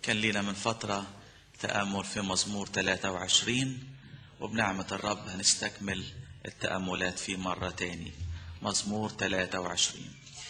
كان لينا من فترة تأمل في مزمور 23 وبنعمة الرب هنستكمل التأملات فيه مرة تاني مزمور 23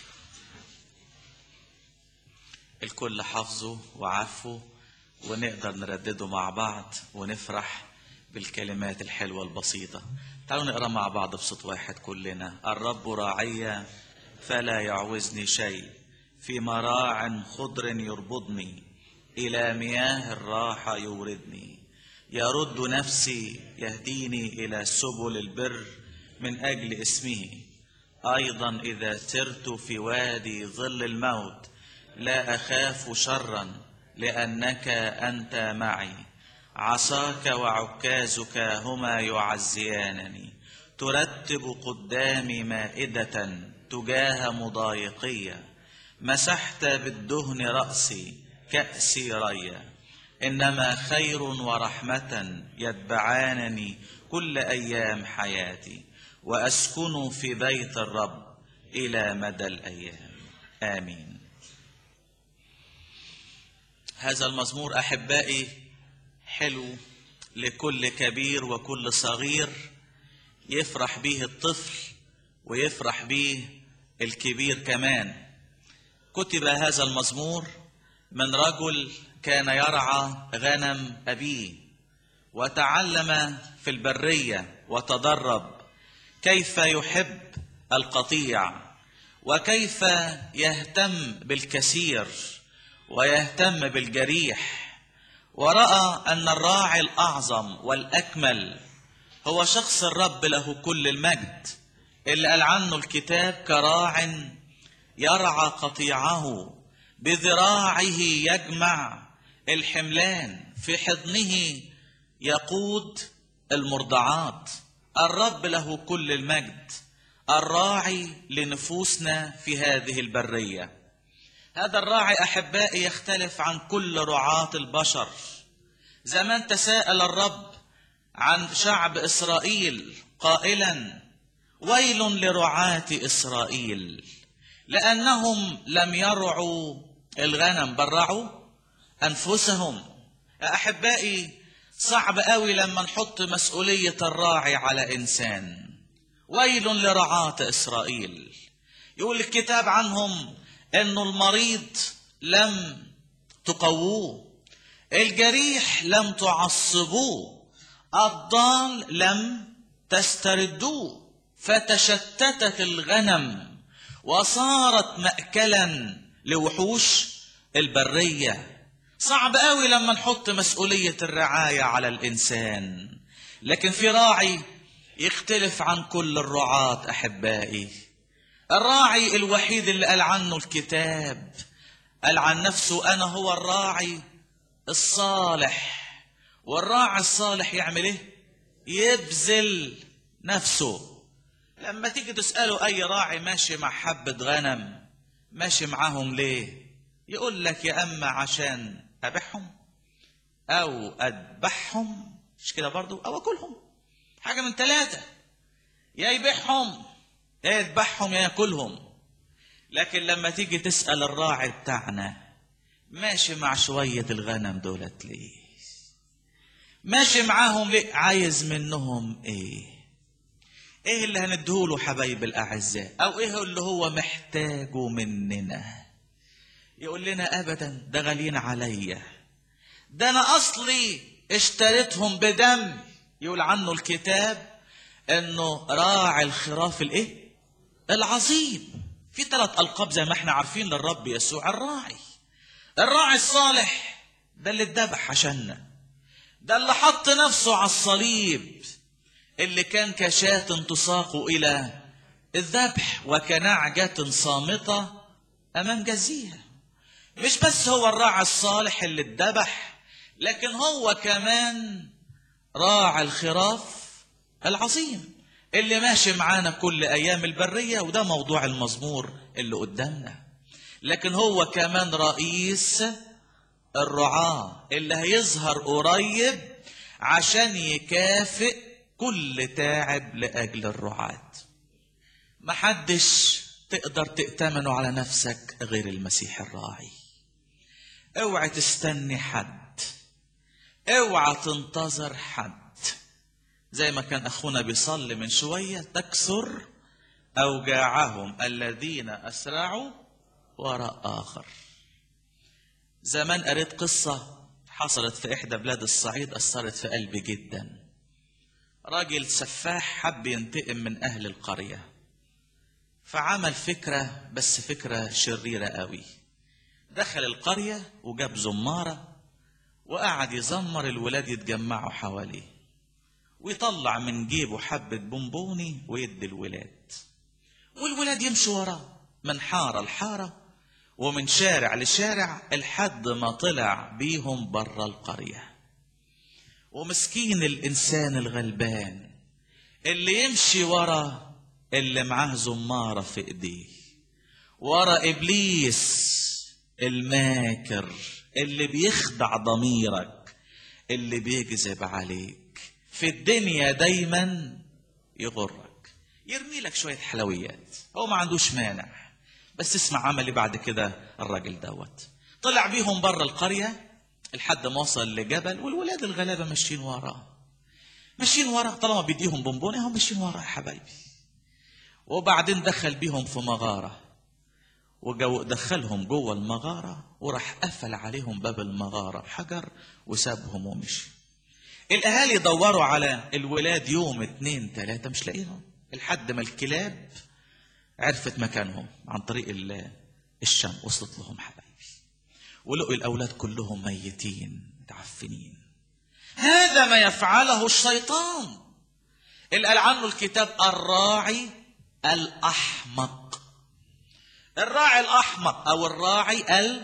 الكل حافظه وعارفه ونقدر نردده مع بعض ونفرح بالكلمات الحلوة البسيطة تعالوا نقرأ مع بعض بصوت واحد كلنا الرب راعي فلا يعوزني شيء في مراع خضر يربضني إلى مياه الراحة يوردني يرد نفسي يهديني إلى سبل البر من أجل اسمه أيضا إذا سرت في وادي ظل الموت لا أخاف شرا لأنك أنت معي عصاك وعكازك هما يعزيانني ترتب قدامي مائدة تجاه مضايقية مسحت بالدهن رأسي كأسي ريا إنما خير ورحمة يتبعانني كل أيام حياتي وأسكن في بيت الرب إلى مدى الأيام آمين هذا المزمور أحبائي حلو لكل كبير وكل صغير يفرح به الطفل ويفرح به الكبير كمان كتب هذا المزمور من رجل كان يرعى غنم أبيه وتعلم في البرية وتدرب كيف يحب القطيع وكيف يهتم بالكثير ويهتم بالجريح ورأى أن الراعي الأعظم والأكمل هو شخص الرب له كل المجد اللي قال عنه الكتاب كراع يرعى قطيعه بذراعه يجمع الحملان في حضنه يقود المرضعات الرب له كل المجد الراعي لنفوسنا في هذه البريه هذا الراعي احبائي يختلف عن كل رعاه البشر زمان تساءل الرب عن شعب اسرائيل قائلا ويل لرعاه اسرائيل لانهم لم يرعوا الغنم بل رعوا انفسهم يا احبائي صعب قوي لما نحط مسؤوليه الراعي على انسان ويل لرعاه اسرائيل يقول الكتاب عنهم انه المريض لم تقووه الجريح لم تعصبوه الضال لم تستردوه فتشتتت الغنم وصارت مأكلا لوحوش البرية صعب قوي لما نحط مسؤولية الرعاية على الإنسان لكن في راعي يختلف عن كل الرعاة أحبائي الراعي الوحيد اللي قال عنه الكتاب قال عن نفسه أنا هو الراعي الصالح والراعي الصالح يعمل إيه؟ يبذل نفسه لما تيجي تسأله أي راعي ماشي مع حبة غنم ماشي معاهم ليه؟ يقول لك يا أما عشان أبيعهم أو أذبحهم مش كده برضو أو أكلهم حاجة من ثلاثة يا يبيعهم يا يذبحهم يا ياكلهم لكن لما تيجي تسأل الراعي بتاعنا ماشي مع شوية الغنم دولت ليه ماشي معاهم ليه عايز منهم ايه ايه اللي هنديهوله حبايب الاعزاء او ايه اللي هو محتاجه مننا يقول لنا ابدا ده غاليين عليا ده انا اصلي اشتريتهم بدم يقول عنه الكتاب انه راعي الخراف الايه العظيم في ثلاث القاب زي ما احنا عارفين للرب يسوع الراعي الراعي الصالح ده اللي اتذبح عشاننا ده اللي حط نفسه على الصليب اللي كان كشاة تساق إلى الذبح وكنعجة صامتة أمام جزيها مش بس هو الراعي الصالح اللي اتذبح لكن هو كمان راعي الخراف العظيم اللي ماشي معانا كل أيام البرية وده موضوع المزمور اللي قدامنا لكن هو كمان رئيس الرعاة اللي هيظهر قريب عشان يكافئ كل تعب لأجل الرعاة محدش تقدر تأتمنه على نفسك غير المسيح الراعي اوعى تستني حد اوعى تنتظر حد زي ما كان اخونا بيصلي من شويه تكثر اوجاعهم الذين اسرعوا وراء اخر زمان قريت قصه حصلت في احدى بلاد الصعيد اثرت في قلبي جدا راجل سفاح حب ينتقم من اهل القريه فعمل فكره بس فكره شريره قوي دخل القريه وجاب زماره وقعد يزمر الولاد يتجمعوا حواليه ويطلع من جيبه حبة بونبوني ويدي الولاد والولاد يمشوا وراه من حارة لحارة ومن شارع لشارع لحد ما طلع بيهم برا القرية ومسكين الإنسان الغلبان اللي يمشي ورا اللي معاه زمارة في إيديه ورا إبليس الماكر اللي بيخدع ضميرك اللي بيكذب عليك في الدنيا دايما يغرك يرمي لك شوية حلويات هو ما عندوش مانع بس اسمع عملي بعد كده الراجل دوت طلع بيهم بره القرية لحد ما وصل لجبل والولاد الغلابة ماشيين وراه ماشيين وراه طالما بيديهم بونبوني هم ماشيين وراه يا حبايبي وبعدين دخل بيهم في مغارة وجو دخلهم جوه المغارة وراح قفل عليهم باب المغارة حجر وسابهم ومشي الأهالي دوروا على الولاد يوم اتنين تلاتة مش لاقيهم لحد ما الكلاب عرفت مكانهم عن طريق ال- الشم وصلت لهم حبايبي ولقوا الأولاد كلهم ميتين متعفنين هذا ما يفعله الشيطان اللي قال عنه الكتاب الراعي الأحمق الراعي الأحمق أو الراعي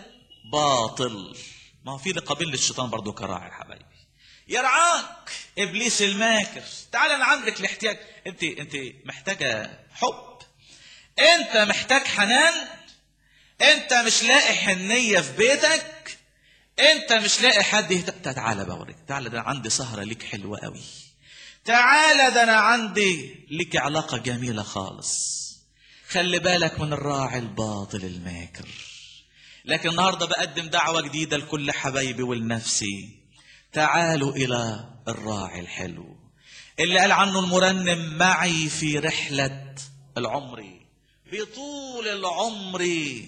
الباطل ما هو في لقبين للشيطان برضو كراعي يا حبايبي يرعاك ابليس الماكر تعال انا عندك الاحتياج انت انت محتاجه حب انت محتاج حنان انت مش لاقي حنيه في بيتك انت مش لاقي حد يهتم تعالى بوريك تعالى ده عندي سهره ليك حلوه قوي تعالى ده انا عندي ليك علاقه جميله خالص خلي بالك من الراعي الباطل الماكر لكن النهارده بقدم دعوه جديده لكل حبايبي ولنفسي تعالوا الى الراعي الحلو اللي قال عنه المرنم معي في رحله العمر بطول العمر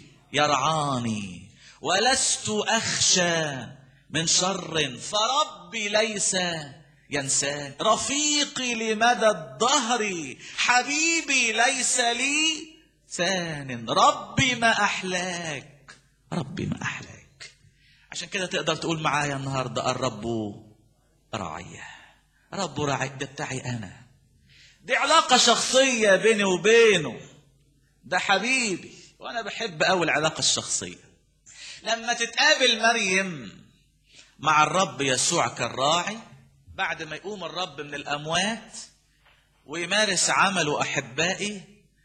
يرعاني ولست اخشى من شر فربي ليس ينساني رفيقي لمدى الدهر حبيبي ليس لي ثان ربي ما احلاك ربي ما احلاك عشان كده تقدر تقول معايا النهارده الرب راعيه رب راعي ده بتاعي انا دي علاقه شخصيه بيني وبينه ده حبيبي وانا بحب قوي العلاقه الشخصيه لما تتقابل مريم مع الرب يسوع كالراعي بعد ما يقوم الرب من الاموات ويمارس عمله احبائي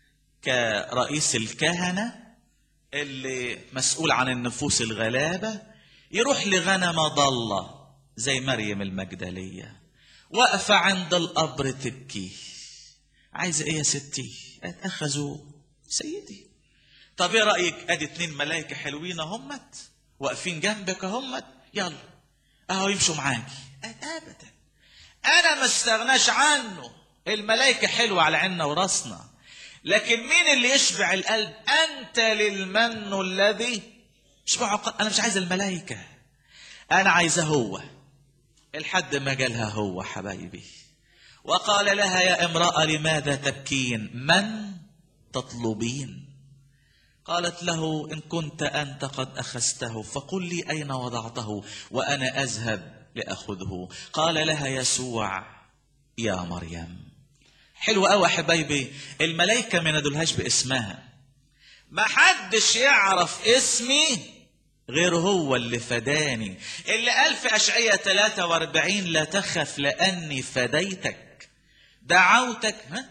كرئيس الكهنه اللي مسؤول عن النفوس الغلابه يروح لغنم ضاله زي مريم المجدليه واقفه عند القبر تبكي عايزه ايه يا ستي اتاخذوا سيدي طب ايه رايك ادي اتنين ملائكه حلوين اهمت واقفين جنبك اهمت يلا اهو يمشوا معاكي ابدا انا ما استغناش عنه الملائكه حلوه على عيننا وراسنا لكن مين اللي يشبع القلب انت للمن الذي يشبع القلب انا مش عايز الملائكه انا عايزه هو الحد ما جالها هو حبايبي وقال لها يا امراه لماذا تبكين من تطلبين قالت له ان كنت انت قد اخذته فقل لي اين وضعته وانا اذهب لاخذه قال لها يسوع يا مريم حلو قوي يا حبايبي الملائكه ما ينادولهاش باسمها ما حدش يعرف اسمي غير هو اللي فداني اللي قال في أشعية 43 لا تخف لأني فديتك دعوتك ها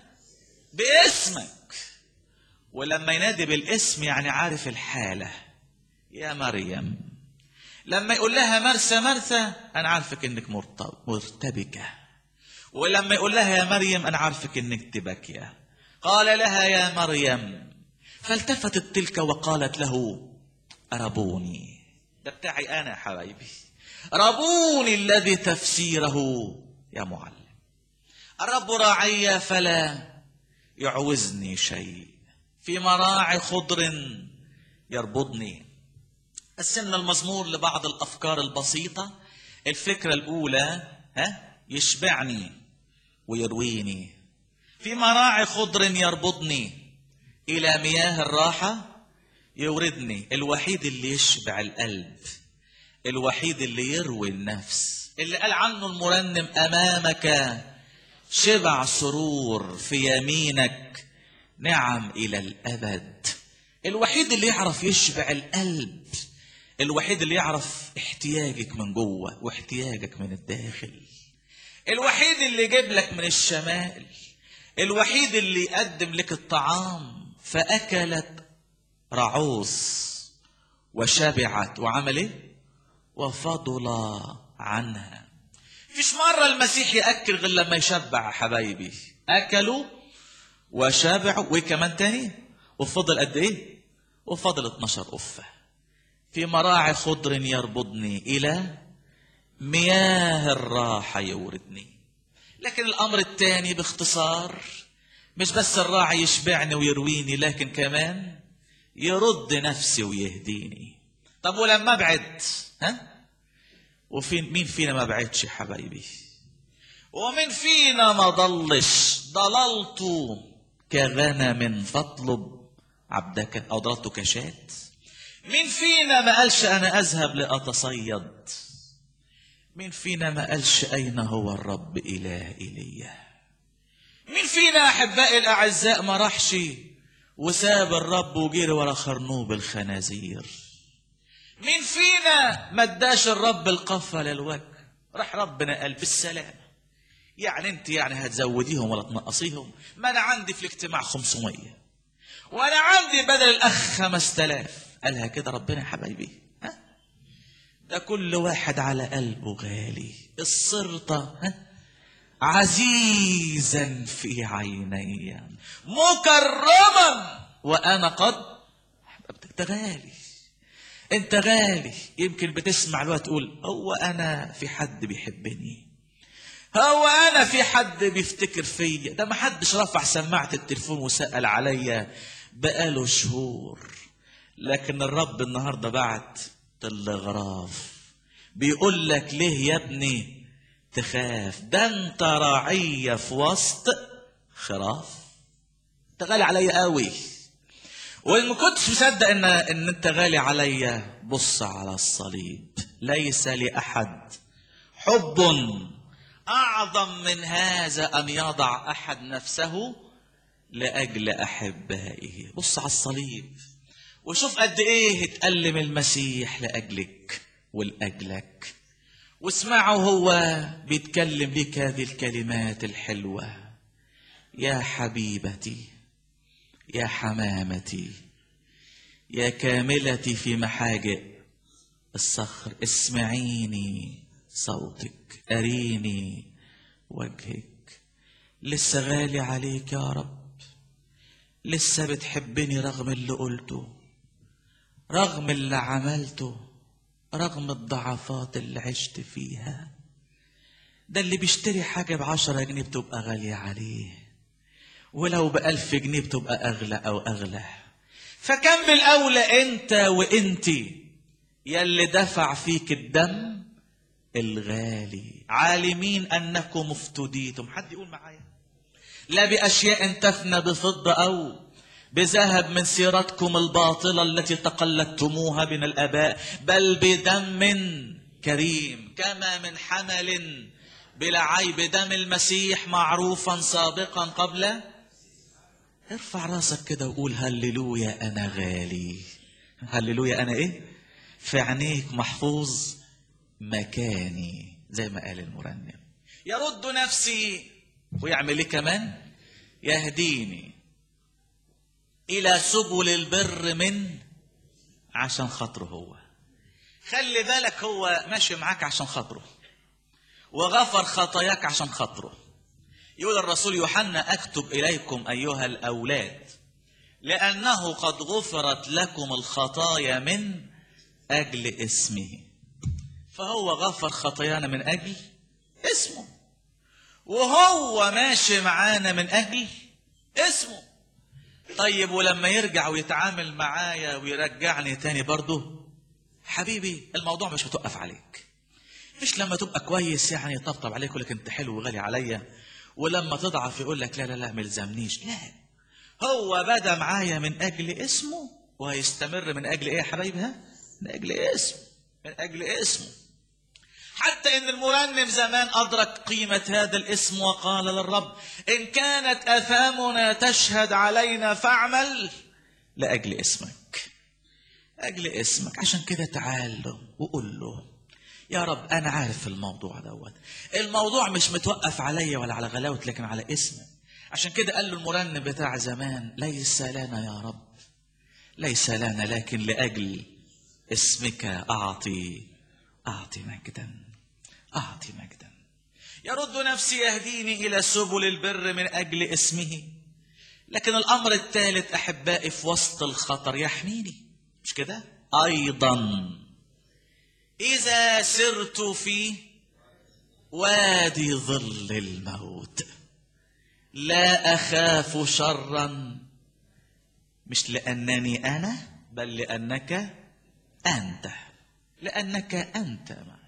باسمك ولما ينادي بالاسم يعني عارف الحالة يا مريم لما يقول لها مرسى مرسى أنا عارفك إنك مرتب- مرتبكة ولما يقول لها يا مريم أنا عارفك إنك تبكية قال لها يا مريم فالتفتت تلك وقالت له أربوني ده بتاعي انا يا حبايبي ربوني الذي تفسيره يا معلم الرب راعي فلا يعوزني شيء في مراعي خضر يربطني قسمنا المزمور لبعض الافكار البسيطه الفكره الاولى ها يشبعني ويرويني في مراعي خضر يربطني الى مياه الراحه يوردني الوحيد اللي يشبع القلب الوحيد اللي يروي النفس اللي قال عنه المرنم امامك شبع سرور في يمينك نعم الى الابد الوحيد اللي يعرف يشبع القلب الوحيد اللي يعرف احتياجك من جوه واحتياجك من الداخل الوحيد اللي يجيب لك من الشمال الوحيد اللي يقدم لك الطعام فاكلت رعوس وشبعت وعمل ايه وفضل عنها فيش مرة المسيح يأكل غير لما يشبع يا حبايبي أكلوا وشبعوا وكمان تاني وفضل قد إيه؟ وفضل 12 قفة في مراعي خضر يربضني إلى مياه الراحة يوردني لكن الأمر الثاني باختصار مش بس الراعي يشبعني ويرويني لكن كمان يرد نفسي ويهديني طب ولما ابعد ها وفين مين فينا ما بعدش يا حبايبي ومين فينا ما ضلش ضللت كغنم فاطلب عبدك او ضللت كشاة مين فينا ما قالش انا اذهب لاتصيد مين فينا ما قالش اين هو الرب اله ايليا مين فينا احبائي الاعزاء ما راحش وساب الرب وجري ورا خرنوب الخنازير مين فينا ما اداش الرب القفة للوجه راح ربنا قال بالسلام يعني انت يعني هتزوديهم ولا تنقصيهم ما انا عندي في الاجتماع 500 وانا عندي بدل الاخ 5000 قالها كده ربنا يا حبايبي ها ده كل واحد على قلبه غالي السرطة ها عزيزا في عيني مكرما وانا قد احببتك ده غالي انت غالي يمكن بتسمع الوقت تقول هو انا في حد بيحبني هو انا في حد بيفتكر فيا ده ما حدش رفع سماعه التليفون وسال عليا بقاله شهور لكن الرب النهارده بعت تلغراف بيقول لك ليه يا ابني تخاف ده انت رعيه في وسط خراف انت غالي عليا قوي وان ما كنتش مصدق ان ان انت غالي عليا بص على الصليب ليس لاحد حب اعظم من هذا ان يضع احد نفسه لاجل احبائه بص على الصليب وشوف قد ايه اتألم المسيح لاجلك ولاجلك واسمعه هو بيتكلم لك هذه الكلمات الحلوه يا حبيبتي يا حمامتي يا كاملتي في محاجئ الصخر اسمعيني صوتك أريني وجهك لسه غالي عليك يا رب لسه بتحبني رغم اللي قلته رغم اللي عملته رغم الضعفات اللي عشت فيها ده اللي بيشتري حاجة بعشرة جنيه بتبقى غالية عليه ولو بألف جنيه بتبقى أغلى أو أغلى فكم بالأولى أنت وأنتي يلي دفع فيك الدم الغالي عالمين أنكم افتديتم حد يقول معايا لا بأشياء تفنى بفضة أو بذهب من سيرتكم الباطلة التي تقلدتموها من الآباء بل بدم كريم كما من حمل بلا عيب دم المسيح معروفا سابقا قبل ارفع راسك كده وقول هللويا انا غالي هللويا انا ايه في عينيك محفوظ مكاني زي ما قال المرنم يرد نفسي ويعمل ايه كمان يهديني الى سبل البر من عشان خاطره هو خلي بالك هو ماشي معاك عشان خاطره وغفر خطاياك عشان خاطره يقول الرسول يوحنا اكتب اليكم ايها الاولاد لانه قد غفرت لكم الخطايا من أجل اسمه فهو غفر خطايانا من أجل اسمه وهو ماشي معانا من أجل اسمه طيب ولما يرجع ويتعامل معايا ويرجعني تاني برضه حبيبي الموضوع مش هتوقف عليك مش لما تبقى كويس يعني يطبطب عليك يقول لك انت حلو وغالي عليا ولما تضعف يقول لك لا لا لا ملزمنيش لا هو بدا معايا من اجل اسمه وهيستمر من اجل ايه يا حبايبي ها؟ من اجل اسمه من اجل اسمه حتى ان المرنم زمان ادرك قيمه هذا الاسم وقال للرب ان كانت اثامنا تشهد علينا فاعمل لاجل اسمك اجل اسمك عشان كده تعال له وقول له يا رب انا عارف الموضوع دوت الموضوع مش متوقف عليا ولا على غلاوه لكن على اسمك عشان كده قال له المرنم بتاع زمان ليس لنا يا رب ليس لنا لكن لاجل اسمك اعطي اعطي مجدا اعطي مجدا يرد نفسي يهديني الى سبل البر من اجل اسمه لكن الامر الثالث احبائي في وسط الخطر يحميني مش كده ايضا اذا سرت في وادي ظل الموت لا اخاف شرا مش لانني انا بل لانك انت لانك انت معي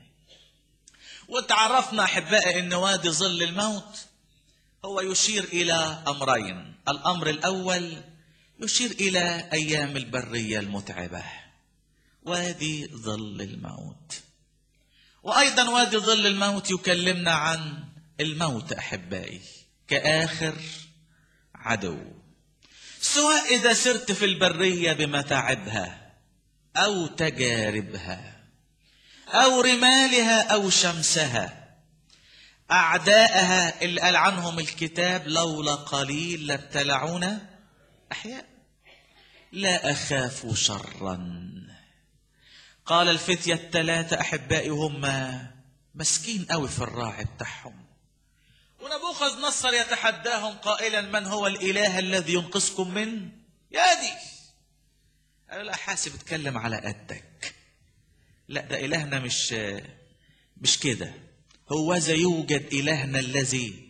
وتعرفنا احبائي ان وادي ظل الموت هو يشير الى امرين الامر الاول يشير الى ايام البريه المتعبه وادي ظل الموت وايضا وادي ظل الموت يكلمنا عن الموت احبائي كاخر عدو سواء اذا سرت في البريه بمتاعبها او تجاربها او رمالها او شمسها اعداءها اللي قال عنهم الكتاب لولا قليل لابتلعونا احياء لا اخاف شرا قال الفتية الثلاثة أحبائي هم مسكين قوي في الراعي بتاعهم ونبوخذ نصر يتحداهم قائلا من هو الإله الذي ينقذكم من يدي قالوا لا حاسب اتكلم على قدك لا ده إلهنا مش مش كده هو ذا يوجد إلهنا الذي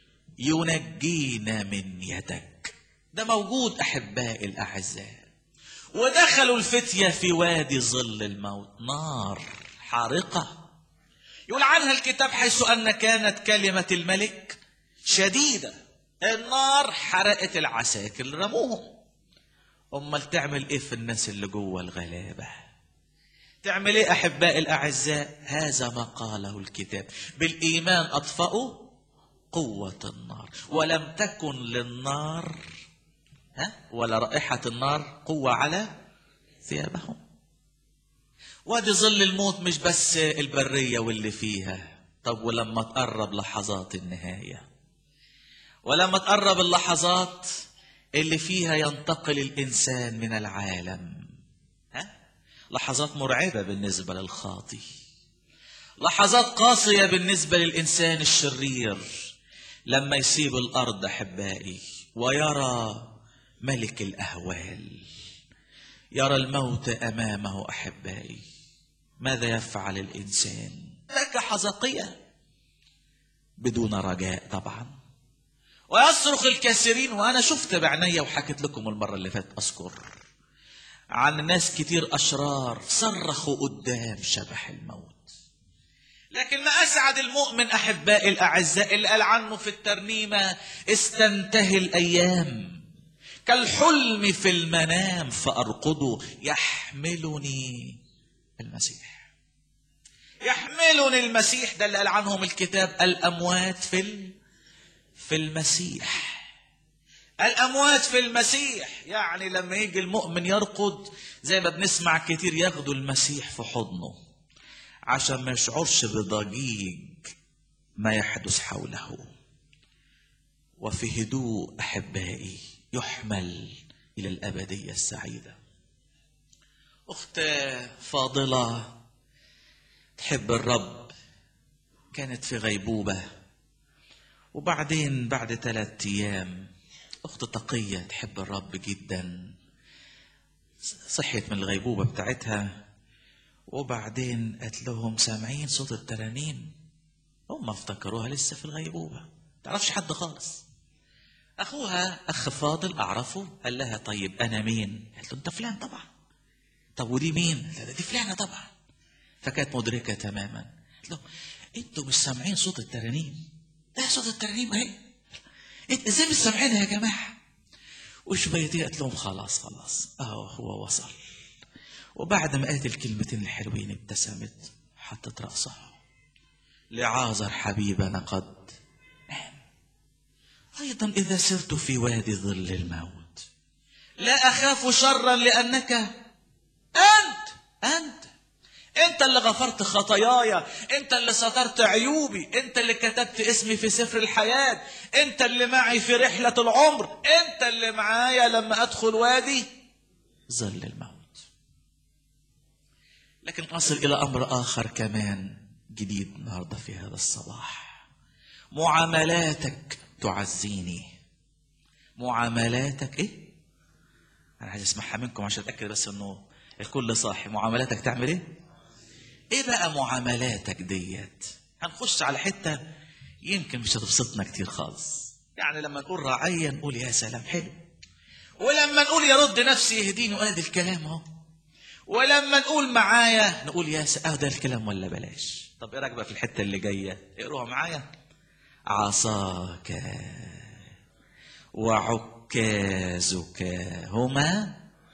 ينجينا من يدك ده موجود أحبائي الأعزاء ودخلوا الفتية في وادي ظل الموت نار حارقة يقول عنها الكتاب حيث أن كانت كلمة الملك شديدة النار حرقت العساكر اللي رموهم أمال تعمل إيه في الناس اللي جوه الغلابة تعمل إيه أحبائي الأعزاء هذا ما قاله الكتاب بالإيمان أطفأوا قوة النار ولم تكن للنار ها؟ ولا رائحة النار قوة على ثيابهم وادي ظل الموت مش بس البرية واللي فيها طب ولما تقرب لحظات النهاية ولما تقرب اللحظات اللي فيها ينتقل الإنسان من العالم ها؟ لحظات مرعبة بالنسبة للخاطي لحظات قاسية بالنسبة للإنسان الشرير لما يسيب الأرض أحبائي ويرى ملك الاهوال يرى الموت امامه احبائي ماذا يفعل الانسان لك حزقيه بدون رجاء طبعا ويصرخ الكثيرين وانا شفت بعيني وحكيت لكم المره اللي فاتت اذكر عن ناس كتير اشرار صرخوا قدام شبح الموت لكن ما اسعد المؤمن احبائي الاعزاء اللي قال عنه في الترنيمه استنتهي الايام كالحلم في المنام فأرقده يحملني المسيح يحملني المسيح ده اللي قال عنهم الكتاب الأموات في في المسيح الأموات في المسيح يعني لما يجي المؤمن يرقد زي ما بنسمع كتير ياخدوا المسيح في حضنه عشان ما يشعرش بضجيج ما يحدث حوله وفي هدوء أحبائي يحمل إلى الأبدية السعيدة أخت فاضلة تحب الرب كانت في غيبوبة وبعدين بعد ثلاثة أيام أخت تقية تحب الرب جدا صحيت من الغيبوبة بتاعتها وبعدين قالت لهم سامعين صوت الترانيم هم افتكروها لسه في الغيبوبة تعرفش حد خالص أخوها أخ فاضل أعرفه قال لها طيب أنا مين قالت له أنت فلان طبعا طب ودي مين قال لها دي فلانة طبعا فكانت مدركة تماما قالت له أنتوا مش سامعين صوت الترانيم ده صوت الترانيم أهي إنت إزاي مش سامعينها يا جماعة وشوية قالت لهم خلاص خلاص أهو هو وصل وبعد ما قالت الكلمتين الحلوين ابتسمت حطت رأسها لعازر حبيبنا قد نام أيضا إذا سرت في وادي ظل الموت لا أخاف شرا لأنك أنت أنت أنت اللي غفرت خطاياي أنت اللي سترت عيوبي أنت اللي كتبت اسمي في سفر الحياة أنت اللي معي في رحلة العمر أنت اللي معايا لما أدخل وادي ظل الموت لكن أصل إلى أمر آخر كمان جديد النهارده في هذا الصباح معاملاتك تعزيني معاملاتك ايه انا عايز اسمعها منكم عشان اتاكد بس انه الكل صاحي معاملاتك تعمل ايه ايه بقى معاملاتك ديت هنخش على حته يمكن مش هتبسطنا كتير خالص يعني لما نقول رعيا نقول يا سلام حلو ولما نقول يرد نفسي يهديني وادي الكلام اهو ولما نقول معايا نقول يا س... اه ده الكلام ولا بلاش طب ايه رايك بقى في الحته اللي جايه اقروها معايا عصاك وعكازك هما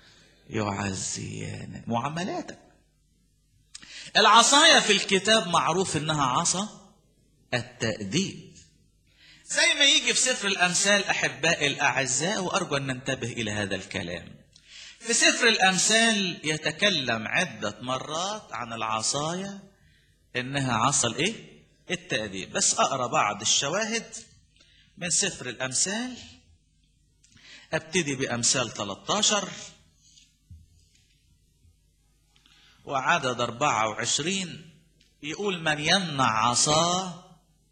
يعزيان معاملاتك العصاية في الكتاب معروف انها عصا التأديب زي ما يجي في سفر الأمثال أحبائي الأعزاء وأرجو أن ننتبه إلى هذا الكلام في سفر الأمثال يتكلم عدة مرات عن العصاية إنها عصا الإيه؟ التأديب بس أقرأ بعض الشواهد من سفر الأمثال أبتدي بأمثال 13 وعدد 24 يقول من يمنع عصاه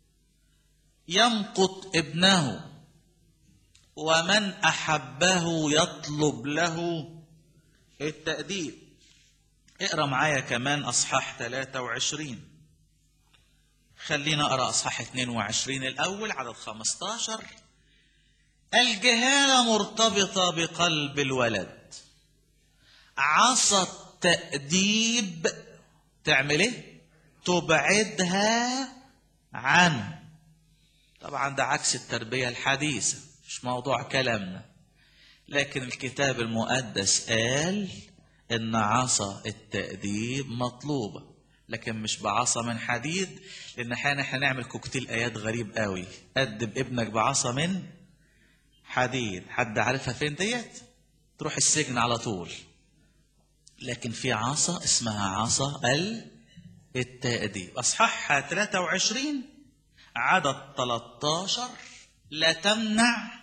يمقت ابنه ومن أحبه يطلب له التأديب اقرا معايا كمان أصحاح 23 خلينا أقرأ أصحاح 22 الأول عدد 15 الجهالة مرتبطة بقلب الولد عصا التأديب تعمل ايه؟ تبعدها عنه طبعا ده عكس التربية الحديثة مش موضوع كلامنا لكن الكتاب المقدس قال ان عصا التأديب مطلوبة لكن مش بعصا من حديد لان احيانا احنا نعمل كوكتيل ايات غريب قوي ادب ابنك بعصا من حديد حد عارفها فين ديت تروح السجن على طول لكن في عصا اسمها عصا التأديب اصحاحها 23 عدد 13 لا تمنع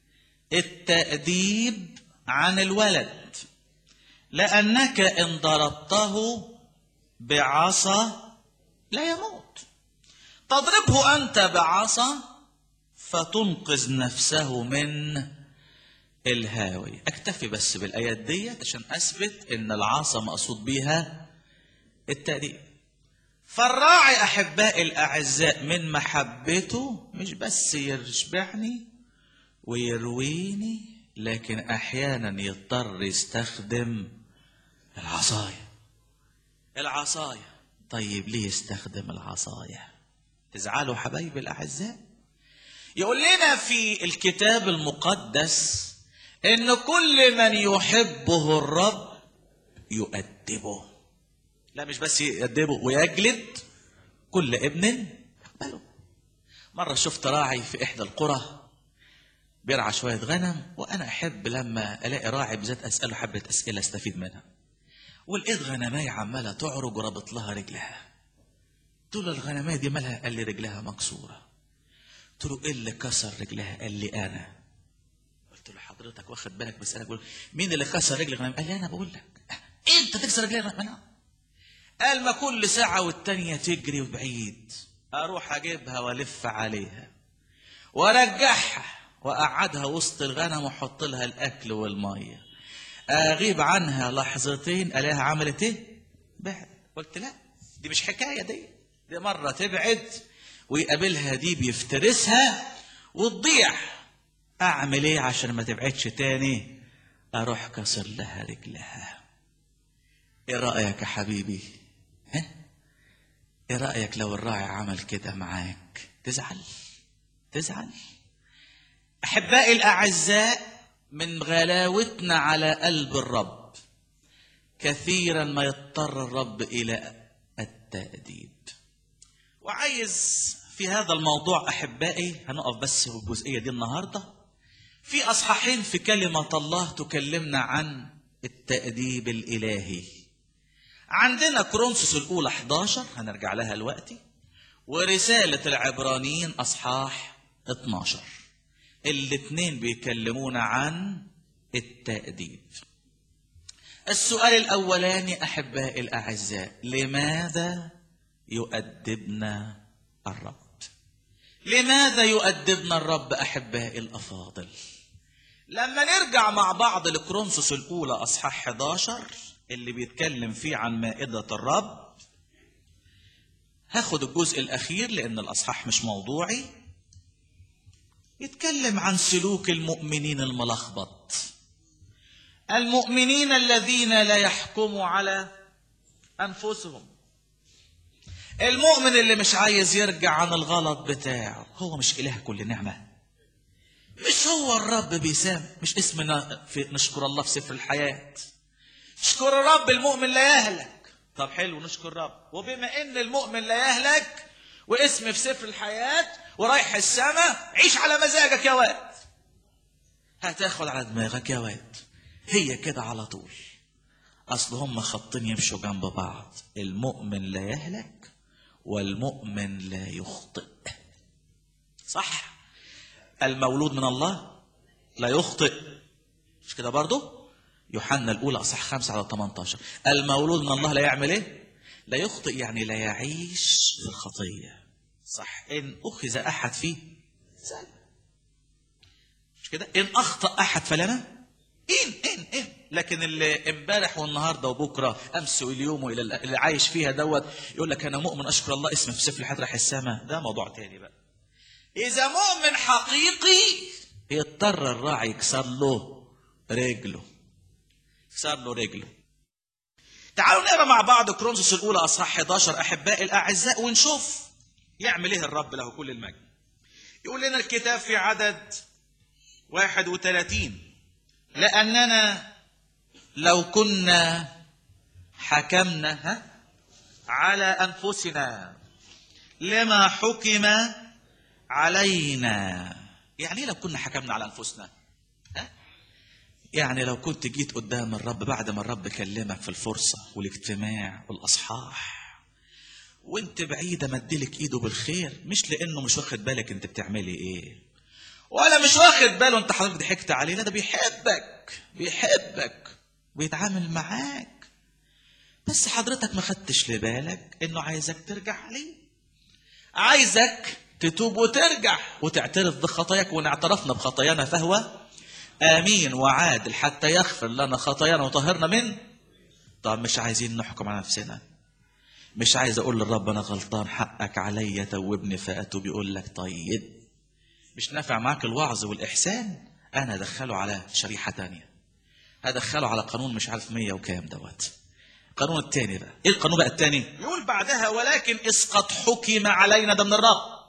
التأديب عن الولد لأنك إن ضربته بعصا لا يموت تضربه أنت بعصا فتنقذ نفسه من الهاوية أكتفي بس بالآيات ديت عشان أثبت إن العصا مقصود بيها التأديب فالراعي أحبائي الأعزاء من محبته مش بس يشبعني ويرويني لكن أحيانا يضطر يستخدم العصاية العصاية طيب ليه يستخدم العصاية تزعلوا حبايبي الأعزاء يقول لنا في الكتاب المقدس إن كل من يحبه الرب يؤدبه لا مش بس يأدبه ويجلد كل ابن يقبله مرة شفت راعي في إحدى القرى بيرعى شوية غنم وأنا أحب لما ألاقي راعي بالذات أسأله حبة أسئلة أستفيد منها ولقيت غنماية عمالة تعرج وربط لها رجلها قلت له الغنماية دي مالها قال لي رجلها مكسورة قلت له إيه اللي كسر رجلها قال لي أنا قلت له حضرتك واخد بالك بسألك بقول مين اللي كسر رجل الغنم قال لي أنا بقول لك أنت تكسر رجلي الغنم قال ما كل ساعة والتانية تجري بعيد أروح أجيبها وألف عليها وأرجعها وأقعدها وسط الغنم وأحط لها الأكل والمية أغيب عنها لحظتين ألاقيها عملت إيه؟ بعد قلت لا دي مش حكايه دي دي مره تبعد ويقابلها دي بيفترسها وتضيع اعمل ايه عشان ما تبعدش تاني اروح كسر لها رجلها ايه رايك يا حبيبي ها ايه رايك لو الراعي عمل كده معاك تزعل تزعل احبائي الاعزاء من غلاوتنا على قلب الرب كثيرا ما يضطر الرب الى التاديب وعايز في هذا الموضوع احبائي هنقف بس في الجزئيه دي النهارده في اصحاحين في كلمه الله تكلمنا عن التاديب الالهي عندنا كرونسوس الاولى 11 هنرجع لها دلوقتي ورساله العبرانيين اصحاح 12 الاثنين بيكلمونا عن التاديب السؤال الاولاني احبائي الاعزاء لماذا يؤدبنا الرب لماذا يؤدبنا الرب احبائي الافاضل لما نرجع مع بعض لكرونسوس الاولى اصحاح 11 اللي بيتكلم فيه عن مائده الرب هاخد الجزء الاخير لان الاصحاح مش موضوعي يتكلم عن سلوك المؤمنين الملخبط المؤمنين الذين لا يحكموا على انفسهم المؤمن اللي مش عايز يرجع عن الغلط بتاعه هو مش اله كل نعمه مش هو الرب بيسام مش اسمنا في نشكر الله في سفر الحياه اشكر الرب المؤمن لا يهلك طب حلو نشكر الرب وبما ان المؤمن لا يهلك واسم في سفر الحياه ورايح السماء عيش على مزاجك يا واد هتاخد على دماغك يا واد هي كده على طول اصل هم خطين يمشوا جنب بعض المؤمن لا يهلك والمؤمن لا يخطئ صح المولود من الله لا يخطئ مش كده برضه يوحنا الاولى اصح 5 على 18 المولود من الله لا يعمل ايه لا يخطئ يعني لا يعيش في الخطيه صح ان اخذ احد فيه سلم مش كده ان اخطا احد فلنا ان ان ان لكن اللي امبارح والنهارده وبكره امس واليوم والى اللي عايش فيها دوت يقول لك انا مؤمن اشكر الله اسمي في سفر الحياه رايح السماء ده موضوع تاني بقى اذا مؤمن حقيقي يضطر الراعي يكسر له رجله يكسر له رجله تعالوا نقرا مع بعض كرونسوس الاولى اصحاح 11 احبائي الاعزاء ونشوف يعمل ايه الرب له كل المجد يقول لنا الكتاب في عدد 31 لأننا لو كنا حكمنا ها على أنفسنا لما حكم علينا يعني إيه لو كنا حكمنا على أنفسنا ها؟ يعني لو كنت جيت قدام الرب بعد ما الرب كلمك في الفرصة والاجتماع والأصحاح وانت بعيدة مديلك ايده بالخير مش لانه مش واخد بالك انت بتعملي ايه ولا مش واخد باله انت حضرتك ضحكت عليه لا ده بيحبك بيحبك بيتعامل معاك بس حضرتك ما خدتش لبالك انه عايزك ترجع عليه عايزك تتوب وترجع وتعترف بخطاياك وان اعترفنا بخطايانا فهو امين وعادل حتى يغفر لنا خطايانا وطهرنا من طب مش عايزين نحكم على نفسنا مش عايز اقول للرب انا غلطان حقك عليا توبني فاتوب يقول لك طيب مش نافع معاك الوعظ والاحسان انا ادخله على شريحه تانية هدخله على قانون مش عارف مية وكام دوت القانون التاني بقى ايه القانون بقى التاني يقول بعدها ولكن اسقط حكم علينا ده من الرب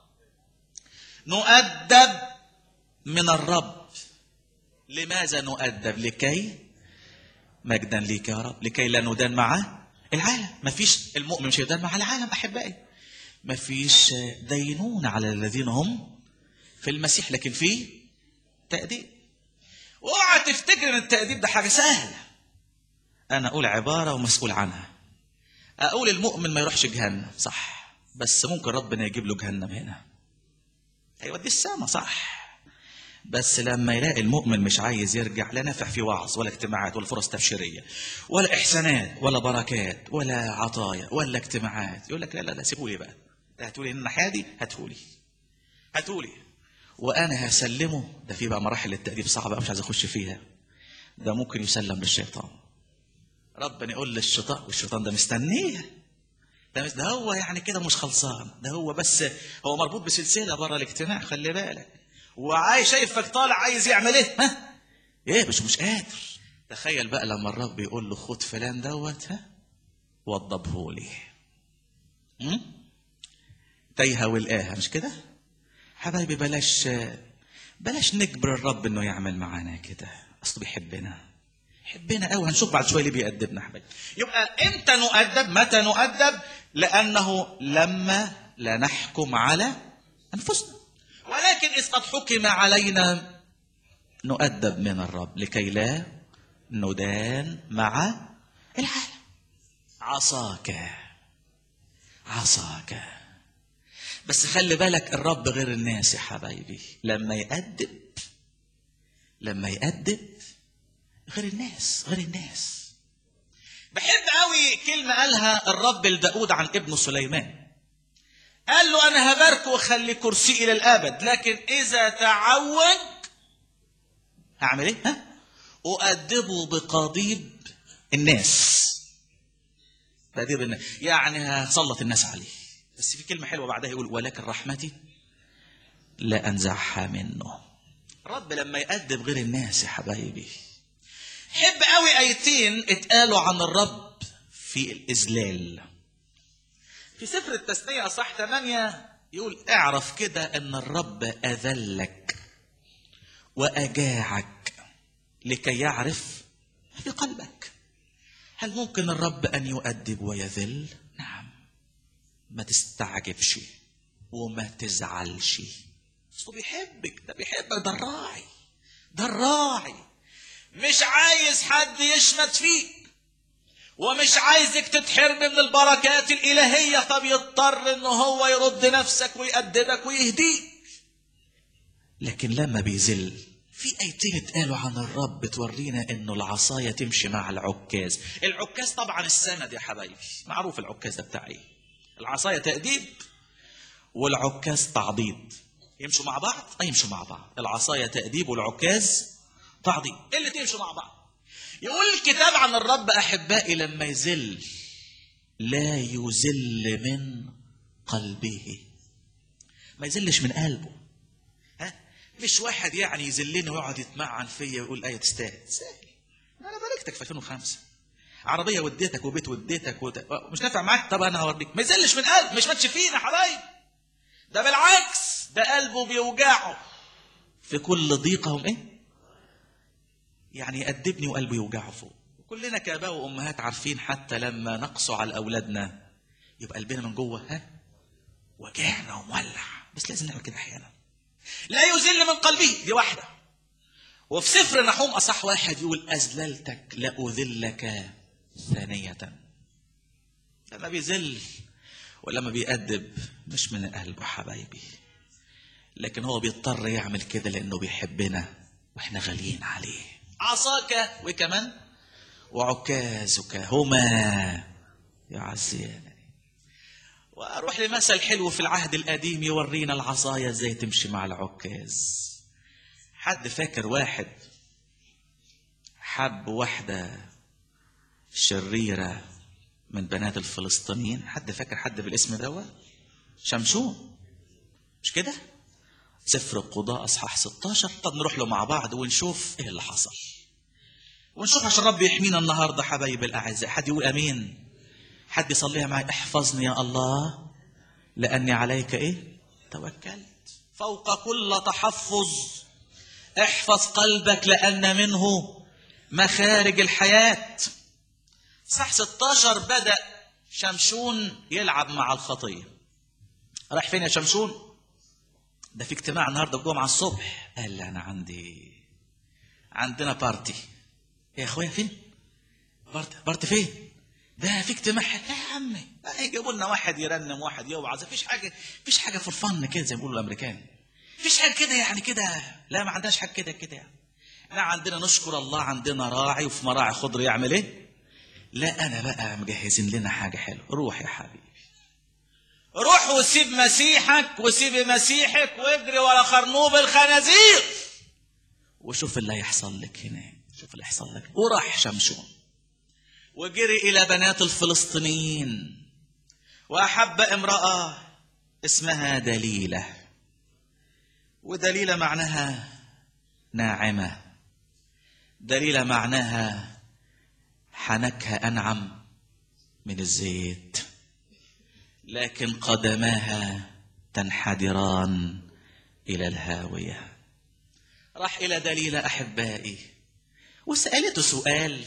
نؤدب من الرب لماذا نؤدب لكي مجدا ليك يا رب لكي لا ندان معه العالم مفيش المؤمن مش هيدان مع العالم احبائي مفيش دينون على الذين هم في المسيح لكن في تأديب اوعى تفتكر ان التأديب ده حاجة سهلة انا اقول عبارة ومسؤول عنها اقول المؤمن ما يروحش جهنم صح بس ممكن ربنا يجيب له جهنم هنا هيوديه السما صح بس لما يلاقي المؤمن مش عايز يرجع لا نافع في وعظ ولا اجتماعات ولا فرص تبشيريه ولا احسانات ولا بركات ولا عطايا ولا اجتماعات يقول لك لا لا لا سيبولي بقى ده هتقولي ان الناحيه دي هتقولي هتقولي وانا هسلمه ده في بقى مراحل التاديب صعبه مش عايز اخش فيها ده ممكن يسلم للشيطان ربنا يقول للشيطان والشيطان ده مستنيه ده ده هو يعني كده مش خلصان ده هو بس هو مربوط بسلسله بره الاجتماع خلي بالك وعايز شايفك طالع عايز يعمل ايه ها ايه مش مش قادر تخيل بقى لما الرب يقول له خد فلان دوت ها وضبه لي هم؟ تايهه والآها مش كده حبايبي بلاش بلاش نجبر الرب انه يعمل معانا كده اصله بيحبنا يحبنا قوي هنشوف بعد شويه ليه بيأدبنا حبايبي يبقى امتى نؤدب متى نؤدب لانه لما لا نحكم على انفسنا ولكن اذ قد حكم علينا نؤدب من الرب لكي لا ندان مع العالم عصاك عصاك بس خلي بالك الرب غير الناس يا حبايبي لما يأدب لما يأدب غير الناس غير الناس بحب قوي كلمة قالها الرب لداود عن ابنه سليمان قال له أنا هبارك وأخلي كرسي إلى الأبد لكن إذا تعوج هعمل إيه؟ ها؟ أؤدبه بقضيب الناس تأديب الناس يعني هسلط الناس عليه بس في كلمة حلوة بعدها يقول ولكن رحمتي لا أنزعها منه رب لما يأدب غير الناس يا حبايبي حب قوي آيتين اتقالوا عن الرب في الإذلال في سفر التثنية أصح 8 يقول اعرف كده أن الرب أذلك وأجاعك لكي يعرف في قلبك هل ممكن الرب أن يؤدب ويذل؟ نعم ما تستعجبش وما تزعلش اصله بيحبك ده بيحبك ده الراعي ده الراعي مش عايز حد يشمت فيك ومش عايزك تتحرم من البركات الإلهية فبيضطر إن هو يرد نفسك ويأدبك ويهديك لكن لما بيذل في ايتين اتقالوا عن الرب تورينا انه العصايه تمشي مع العكاز العكاز طبعا السند يا حبايبي معروف العكاز ده بتاع ايه العصايه تاديب والعكاز تعضيد يمشوا مع بعض اه يمشوا مع بعض العصايه تاديب والعكاز تعضيد ايه اللي تمشوا مع بعض يقول الكتاب عن الرب احبائي لما يذل لا يذل من قلبه ما يذلش من قلبه ها مش واحد يعني يذلني ويقعد يتمعن فيا ويقول ايه تستاهل تستاهل انا باركتك في 2005 عربيه وديتك وبيت وديتك ود... مش نافع معاك طب انا هوريك ما يذلش من قلب مش ماتش فينا يا حبايب ده بالعكس ده قلبه بيوجعه في كل ضيقهم ايه يعني يأدبني وقلبه يوجعه فوق كلنا كآباء وأمهات عارفين حتى لما نقسو على أولادنا يبقى قلبنا من جوه ها وجعنا ومولع بس لازم نعمل كده أحيانا لا يذل من قلبه دي واحدة وفي سفر نحوم أصح واحد يقول أذللتك لأذلك ثانية لما بيذل ولما بيأدب مش من قلبه حبايبي لكن هو بيضطر يعمل كده لأنه بيحبنا واحنا غاليين عليه عصاك وكمان وعكازك هما يعزيان واروح لمثل حلو في العهد القديم يورينا العصايه ازاي تمشي مع العكاز حد فاكر واحد حب واحده شريره من بنات الفلسطينيين حد فاكر حد بالاسم دوت شمشون مش كده سفر القضاء اصحاح 16 طب نروح له مع بعض ونشوف ايه اللي حصل ونشوف عشان رب يحمينا النهارده حبايب الاعزاء حد يقول امين حد يصليها معي احفظني يا الله لاني عليك ايه توكلت فوق كل تحفظ احفظ قلبك لان منه مخارج الحياه صح 16 بدا شمشون يلعب مع الخطيه راح فين يا شمشون ده في اجتماع النهارده الجمعه الصبح قال لي انا عندي عندنا بارتي يا اخويا فين بارتي بارتي فين ده في اجتماع لا يا عمي هيجيبوا لنا واحد يرنم واحد يوعظ مفيش حاجه مفيش حاجه في الفن كده زي ما بيقولوا الامريكان مفيش حاجه كده يعني كده لا ما عندناش حاجه كده كده يعني لا عندنا نشكر الله عندنا راعي وفي مراعي خضر يعمل ايه لا انا بقى مجهزين لنا حاجه حلوه روح يا حبيبي روح وسيب مسيحك وسيب مسيحك واجري ورا خرنوب الخنازير وشوف اللي هيحصل لك هناك شوف اللي هيحصل لك وراح شمشون وجري الى بنات الفلسطينيين وأحب امرأة اسمها دليلة ودليلة معناها ناعمة دليلة معناها حنكها أنعم من الزيت لكن قدماها تنحدران إلى الهاوية راح إلى دليلة أحبائي وسألته سؤال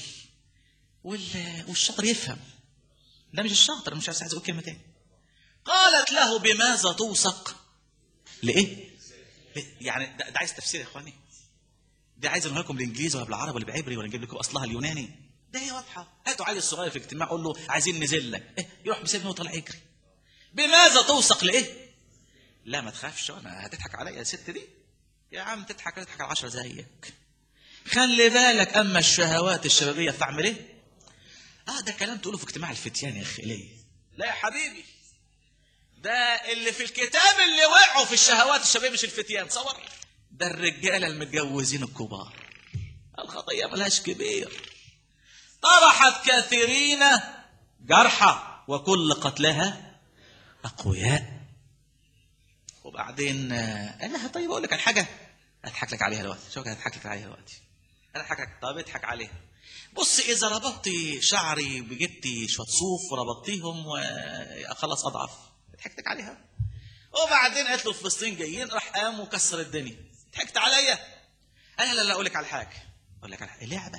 وال- والشاطر يفهم ده مش الشاطر مش عايز اقول كلمه تاني قالت له بماذا توثق لايه ل- يعني ده, ده عايز تفسير يا اخواني ده عايز اقول لكم بالانجليزي ولا بالعربي ولا بالعبري ولا نجيب لكم اصلها اليوناني ده هي واضحه هاتوا عيل الصغير في اجتماع قول له عايزين ننزل لك إيه؟ يروح بسيبني وطلع يجري بماذا توثق لايه لا ما تخافش انا هتضحك عليا يا ست دي يا عم تضحك تضحك على عشرة زيك خلي بالك اما الشهوات الشبابيه فاعمل ايه اه ده كلام تقوله في اجتماع الفتيان يا اخي ليه لا يا حبيبي ده اللي في الكتاب اللي وقعوا في الشهوات الشباب مش الفتيان تصور ده الرجاله المتجوزين الكبار الخطيه ملهاش كبير طرحت كثيرين جرحى وكل قتلها اقوياء وبعدين آه، قال لها طيب اقول لك على حاجه اضحك لك عليها دلوقتي شوف هضحك لك عليها دلوقتي انا اضحك لك طب اضحك عليها بص اذا ربطتي شعري وجبتي شويه صوف وربطتيهم واخلص اضعف ضحكتك عليها وبعدين قالت له الفلسطين جايين راح قام وكسر الدنيا ضحكت عليا انا لا لا اقول لك على حاجه اقول لك على حاجه لعبه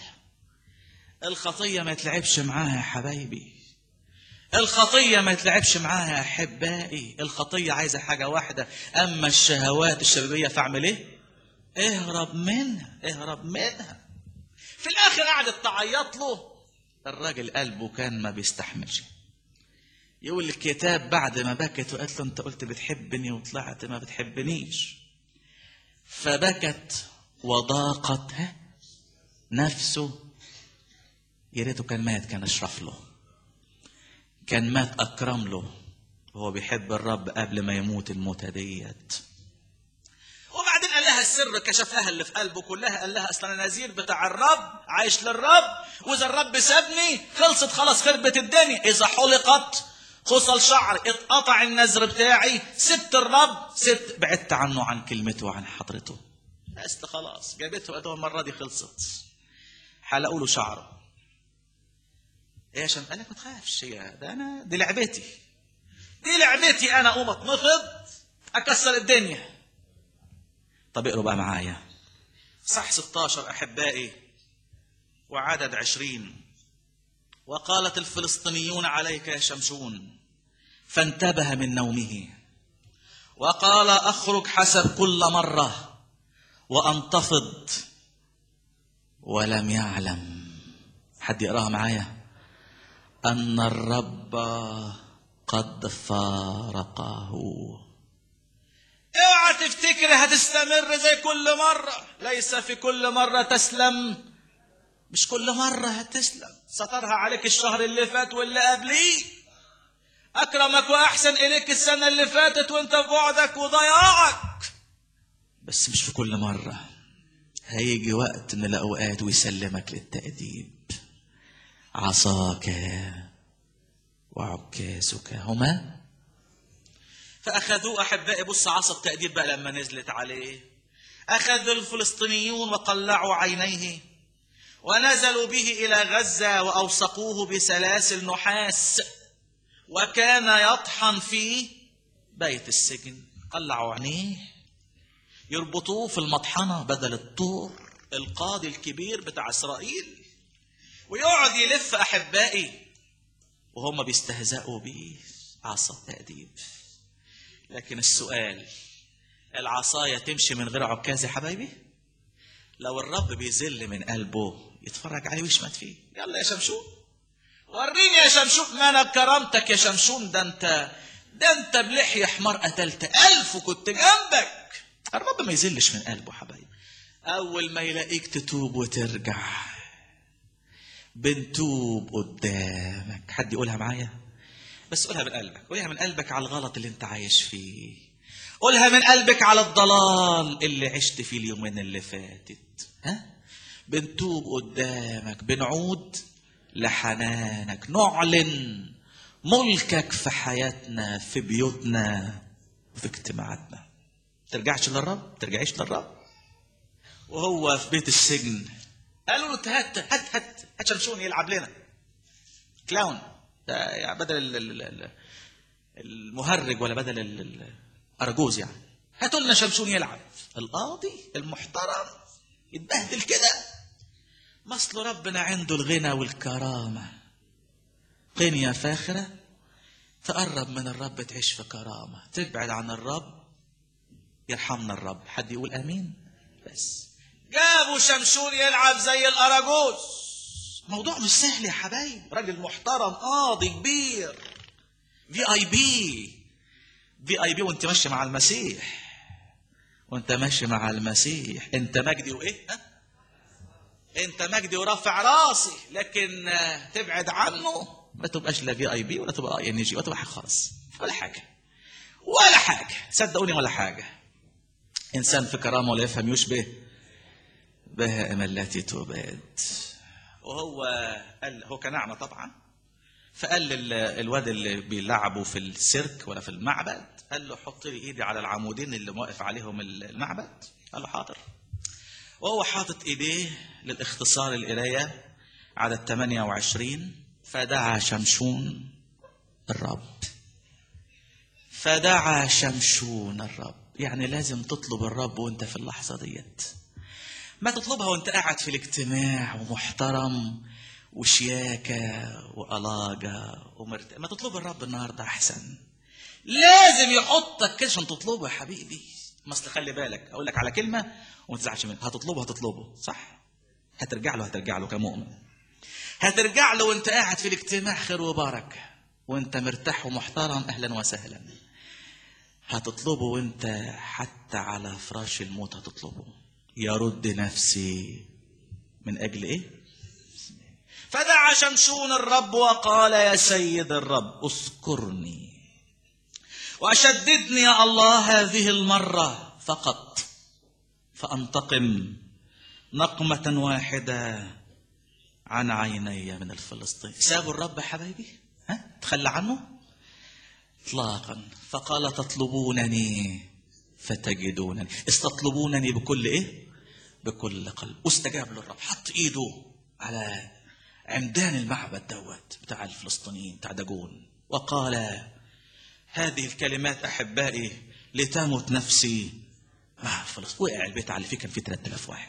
الخطيه ما يتلعبش معاها يا حبايبي الخطية ما يتلعبش معاها يا أحبائي الخطية عايزة حاجة واحدة أما الشهوات الشبابية فاعمل إيه؟ اهرب منها اهرب منها في الآخر قعدت تعيط له الراجل قلبه كان ما بيستحملش يقول الكتاب بعد ما بكت وقالت له أنت قلت بتحبني وطلعت ما بتحبنيش فبكت وضاقت ها؟ نفسه يا ريته كان مات كان اشرف له كان مات اكرم له وهو بيحب الرب قبل ما يموت الموتة ديت وبعدين قال لها السر كشف لها اللي في قلبه كلها قال لها اصل انا نذير بتاع الرب عايش للرب واذا الرب سابني خلصت خلاص خربت الدنيا اذا حلقت خصل شعر اتقطع النذر بتاعي سبت الرب سبت بعدت عنه عن كلمته وعن حضرته بس خلاص جابته قالت له المره دي خلصت حلقوا له شعره ايه يا شمس قال لك ما تخافش يا ده انا دي لعبتي دي لعبتي انا اقوم اتنفض اكسر الدنيا طب اقروا بقى معايا صح 16 احبائي وعدد عشرين وقالت الفلسطينيون عليك يا شمشون فانتبه من نومه وقال اخرج حسب كل مره وانتفض ولم يعلم حد يقراها معايا أن الرب قد فارقه اوعى تفتكر هتستمر زي كل مرة ليس في كل مرة تسلم مش كل مرة هتسلم سترها عليك الشهر اللي فات واللي قبليه أكرمك وأحسن إليك السنة اللي فاتت وأنت في بعدك وضياعك بس مش في كل مرة هيجي وقت من الأوقات ويسلمك للتأديب عصاك وعكازك هما فأخذوه أحبائي بص عصا التأديب بقى لما نزلت عليه أخذ الفلسطينيون وقلعوا عينيه ونزلوا به إلى غزة وأوثقوه بسلاسل نحاس وكان يطحن في بيت السجن قلعوا عينيه يربطوه في المطحنة بدل الطور القاضي الكبير بتاع إسرائيل ويقعد يلف احبائي وهم بيستهزئوا بيه عصا التأديب لكن السؤال العصاية تمشي من غير عكاز يا حبايبي لو الرب بيذل من قلبه يتفرج عليه ويشمت فيه يلا يا شمشون وريني يا شمشون ما انا كرمتك يا شمشون ده انت ده انت بلحية حمار قتلت ألف وكنت جنبك الرب ما يذلش من قلبه حبايبي أول ما يلاقيك تتوب وترجع بنتوب قدامك حد يقولها معايا بس قولها من قلبك قولها من قلبك على الغلط اللي انت عايش فيه قولها من قلبك على الضلال اللي عشت فيه اليومين اللي فاتت ها بنتوب قدامك بنعود لحنانك نعلن ملكك في حياتنا في بيوتنا وفي اجتماعاتنا ترجعش للرب ترجعيش للرب وهو في بيت السجن قالوا له هات هات هات هات شمشون يلعب لنا كلاون ده يعني بدل ال- ال- ال- المهرج ولا بدل ال- ال- الارجوز يعني هاتوا لنا شمشون يلعب القاضي المحترم يتبهدل كده مصل ربنا عنده الغنى والكرامه قنية فاخرة تقرب من الرب تعيش في كرامة تبعد عن الرب يرحمنا الرب حد يقول امين بس جابوا شمشون يلعب زي الاراجوز موضوع مش سهل يا حبايب راجل محترم قاضي كبير في اي بي في اي بي وانت ماشي مع المسيح وانت ماشي مع المسيح انت مجدي وايه ها؟ انت مجدي ورافع راسي لكن آه، تبعد عنه ما تبقاش لا في اي بي ولا تبقى اي ان جي ولا تبقى حاجه خالص ولا حاجه ولا حاجه صدقوني ولا حاجه انسان في كرامه ولا يفهم يشبه بهائم التي تباد وهو قال هو كان اعمى طبعا فقال لل- الواد اللي بيلعبوا في السيرك ولا في المعبد قال له حط لي ايدي على العمودين اللي واقف عليهم المعبد قال له حاضر وهو حاطط ايديه للاختصار القرايه عدد 28 فدعا شمشون الرب فدعا شمشون الرب يعني لازم تطلب الرب وانت في اللحظه ديت ما تطلبها وانت قاعد في الاجتماع ومحترم وشياكه وألاجة ومرت... ما تطلب الرب النهارده احسن لازم يحطك كده عشان تطلبه يا حبيبي ما اصل خلي بالك اقول لك على كلمه وما تزعلش منها هتطلبه هتطلبه صح هترجع له هترجع له كمؤمن هترجع له وانت قاعد في الاجتماع خير وبركه وانت مرتاح ومحترم اهلا وسهلا هتطلبه وانت حتى على فراش الموت هتطلبه يرد نفسي من اجل ايه فدعا شمشون الرب وقال يا سيد الرب اذكرني واشددني يا الله هذه المره فقط فانتقم نقمه واحده عن عيني من الفلسطين سابوا الرب يا حبايبي ها تخلى عنه اطلاقا فقال تطلبونني فتجدونني استطلبونني بكل ايه بكل قلب واستجاب للرب حط ايده على عمدان المعبد دوت بتاع الفلسطينيين بتاع داجون وقال هذه الكلمات احبائي لتمت نفسي مع فلسطين وقع البيت على فيه كان فيه 3000 واحد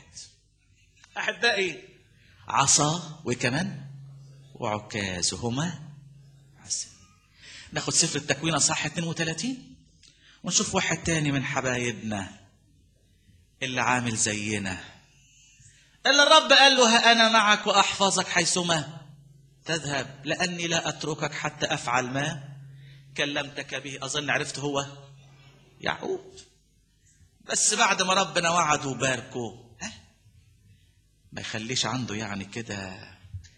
احبائي عصا وكمان وعكاز هما عسل ناخد سفر التكوين اصحاح 32 ونشوف واحد تاني من حبايبنا اللي عامل زينا اللي الرب قال له ها انا معك واحفظك حيثما تذهب لاني لا اتركك حتى افعل ما كلمتك به اظن عرفت هو يعقوب بس بعد ما ربنا وعده وباركه ها ما يخليش عنده يعني كده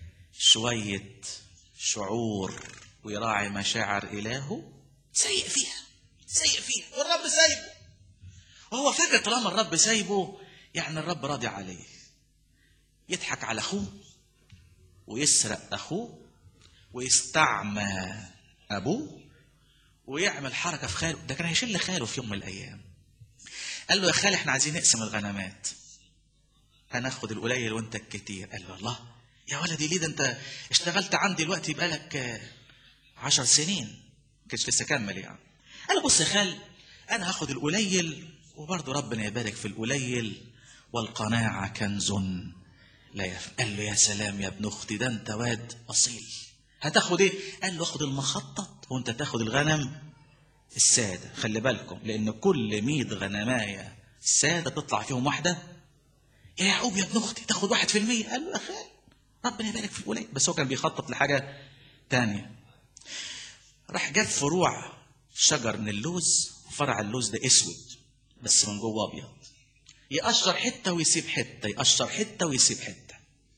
شوية شعور ويراعي مشاعر إلهه سيء فيها سيء فيها والرب سايبه وهو فاكر طالما الرب سايبه يعني الرب راضي عليه يضحك على أخوه ويسرق أخوه ويستعمى أبوه ويعمل حركة في خاله ده كان هيشل خاله في يوم من الأيام قال له يا خالي احنا عايزين نقسم الغنمات هناخد القليل وانت الكتير قال له الله يا ولدي ليه ده انت اشتغلت عندي دلوقتي بقالك آه، عشر سنين ما كانش لسه كمل يعني قال له بص يا خال انا هاخد القليل وبرضه ربنا يبارك في القليل والقناعة كنز لا يفنى قال له يا سلام يا ابن اختي ده انت واد اصيل هتاخد ايه قال له اخد المخطط وانت تاخد الغنم السادة خلي بالكم لان كل مية غنماية السادة تطلع فيهم واحدة يا يعقوب يا ابن اختي تاخد واحد في المية قال له يا خال ربنا يبارك في القليل بس هو كان بيخطط لحاجة تانية راح جاب فروع شجر من اللوز فرع اللوز ده اسود بس من جوه ابيض يقشر حته ويسيب حته يقشر حته ويسيب حته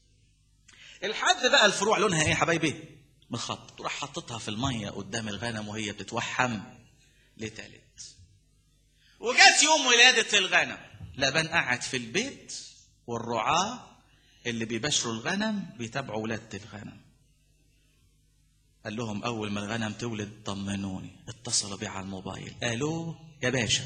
الحد بقى الفروع لونها ايه يا حبايبي مخطط وراح حطتها في الميه قدام الغنم وهي بتتوحم لتالت وجات يوم ولادة الغنم لبن قعد في البيت والرعاة اللي بيبشروا الغنم بيتابعوا ولادة الغنم قال لهم اول ما الغنم تولد طمنوني اتصلوا بيه على الموبايل قالوا يا باشا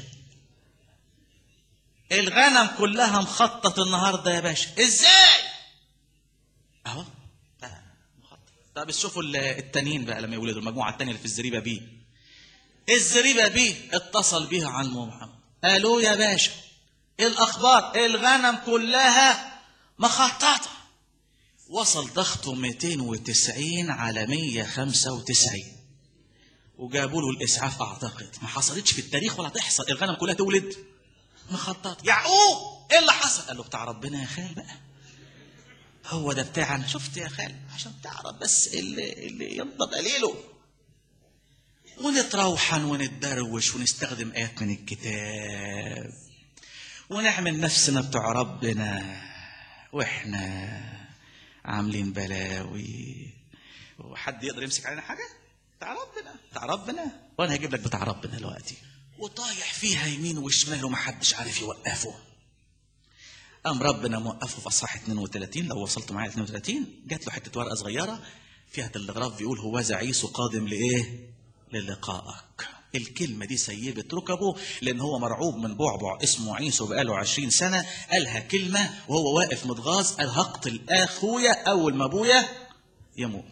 الغنم كلها مخطط النهارده يا باشا ازاي اهو آه، مخطط طب شوفوا ال- التانيين بقى لما يولدوا المجموعه التانيه اللي في الزريبه بيه الزريبه بيه اتصل بيها على الموبايل قالوا يا باشا إيه الاخبار الغنم كلها مخططه وصل ضغطه 290 على 195 وجابوا له الاسعاف اعتقد ما حصلتش في التاريخ ولا تحصل الغنم كلها تولد مخطط يعقوب ايه اللي حصل قال له بتاع ربنا يا خال بقى هو ده بتاعنا شفت يا خال عشان تعرف بس اللي, اللي ينضب قليله ونتروحن ونتدروش ونستخدم ايات من الكتاب ونعمل نفسنا بتوع ربنا واحنا عاملين بلاوي وحد يقدر يمسك علينا حاجه بتاع ربنا بتاع ربنا وانا هجيب لك بتاع ربنا دلوقتي وطايح فيها يمين وشمال ومحدش عارف يوقفه قام ربنا موقفه في اصحاح 32 لو وصلت معايا 32 جات له حته ورقه صغيره فيها تلغراف بيقول هو عيسو قادم لايه؟ للقائك الكلمة دي سيبت ركبه لأن هو مرعوب من بعبع اسمه عيسو بقاله عشرين سنة قالها كلمة وهو واقف متغاظ قال هقتل أخويا أول ما أبويا يموت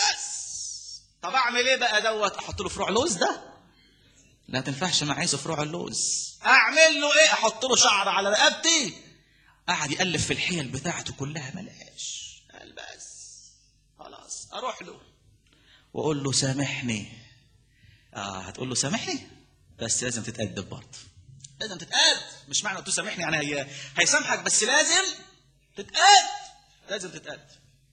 بس طب أعمل إيه بقى دوت أحط له فروع لوز ده لا تنفعش مع عيسو فروع اللوز أعمل له إيه أحط له شعر على رقبتي قعد يألف في الحيل بتاعته كلها ملاش قال بس خلاص أروح له وأقول له سامحني آه هتقول له سامحني بس لازم تتأدب برضه لازم تتأدب مش معنى قلت له سامحني يعني هي هيسامحك بس لازم تتأدب لازم تتأدب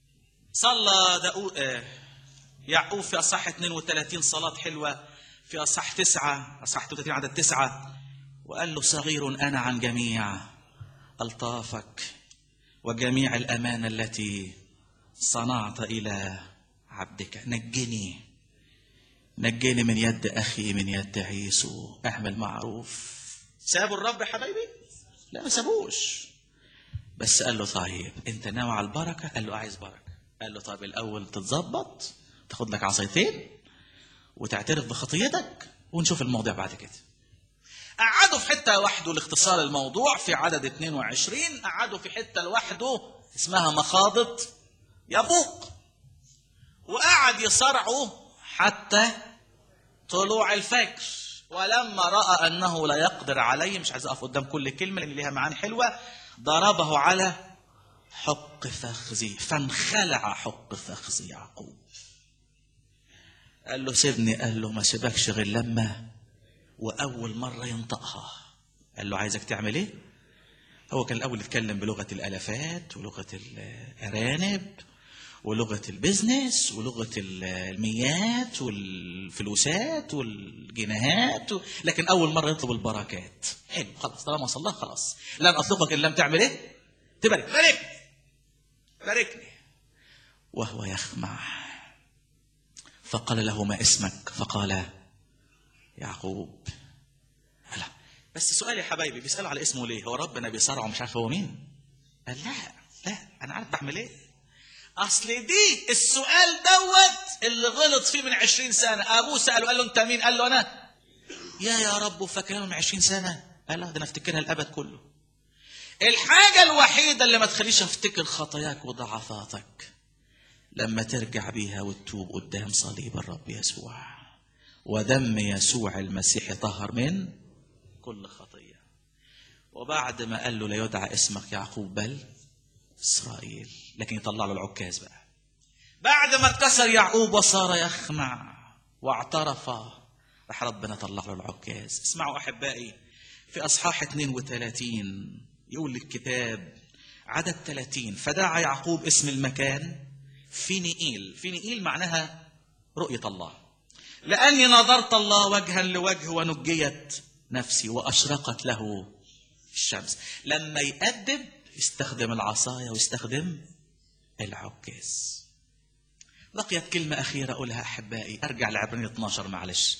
صلى داود آه يعقوب في أصح 32 صلاة حلوة في أصح تسعة أصح 32 عدد تسعة وقال له صغير أنا عن جميع ألطافك وجميع الأمانة التي صنعت إلى عبدك نجني نجني من يد أخي من يد عيسو اعمل معروف سابوا الرب يا حبايبي لا ما سابوش بس قال له طيب انت ناوي على البركة قال له عايز بركة قال له طيب الأول تتظبط تاخد لك عصايتين وتعترف بخطيتك ونشوف الموضوع بعد كده قعدوا في حتة لوحده لاختصار الموضوع في عدد 22 قعدوا في حتة لوحده اسمها مخاضة يبوق وقعد يصرعوا حتى طلوع الفجر ولما رأى أنه لا يقدر عليه مش عايز أقف قدام كل كلمة لأن ليها معاني حلوة ضربه على حق فخذي فانخلع حق فخذي يعقوب قال له سيبني قال له ما سيبكش غير لما وأول مرة ينطقها قال له عايزك تعمل إيه؟ هو كان الأول يتكلم بلغة الألفات ولغة الأرانب ولغة البيزنس ولغة الميات والفلوسات والجنيهات و... لكن أول مرة يطلب البركات حلو خلاص طالما وصلنا خلاص لن أطلقك إن لم تعمل إيه؟ تبارك باركني باركني وهو يخمع فقال له ما اسمك فقال يعقوب لا بس سؤال يا حبايبي بيسألوا على اسمه ليه هو ربنا بيصارعه مش عارف هو مين قال لا لا أنا عارف بعمل إيه اصل دي السؤال دوت اللي غلط فيه من عشرين سنة ابوه سأله قال له انت مين قال له انا يا يا رب فاكرها من عشرين سنة قال لا ده انا افتكرها الابد كله الحاجة الوحيدة اللي ما تخليش افتكر خطاياك وضعفاتك لما ترجع بيها وتتوب قدام صليب الرب يسوع ودم يسوع المسيح طهر من كل خطية وبعد ما قال له لا يدعى اسمك يعقوب بل إسرائيل لكن يطلع له العكاز بقى بعد ما اتكسر يعقوب وصار يخمع واعترف راح ربنا طلع له العكاز اسمعوا أحبائي في أصحاح 32 يقول الكتاب عدد 30 فدعا يعقوب اسم المكان فينيئيل فينيئيل معناها رؤية الله لأني نظرت الله وجها لوجه ونجيت نفسي وأشرقت له الشمس لما يأدب يستخدم العصاية ويستخدم العكاز بقيت كلمة أخيرة أقولها أحبائي أرجع لعبرين 12 معلش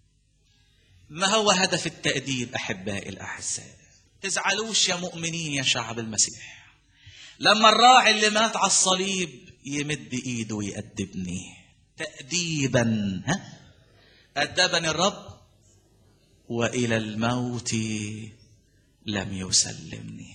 ما هو هدف التأديب أحبائي الأحساء تزعلوش يا مؤمنين يا شعب المسيح لما الراعي اللي مات على الصليب يمد إيده ويأدبني تأديبا ها أدبني الرب وإلى الموت لم يسلمني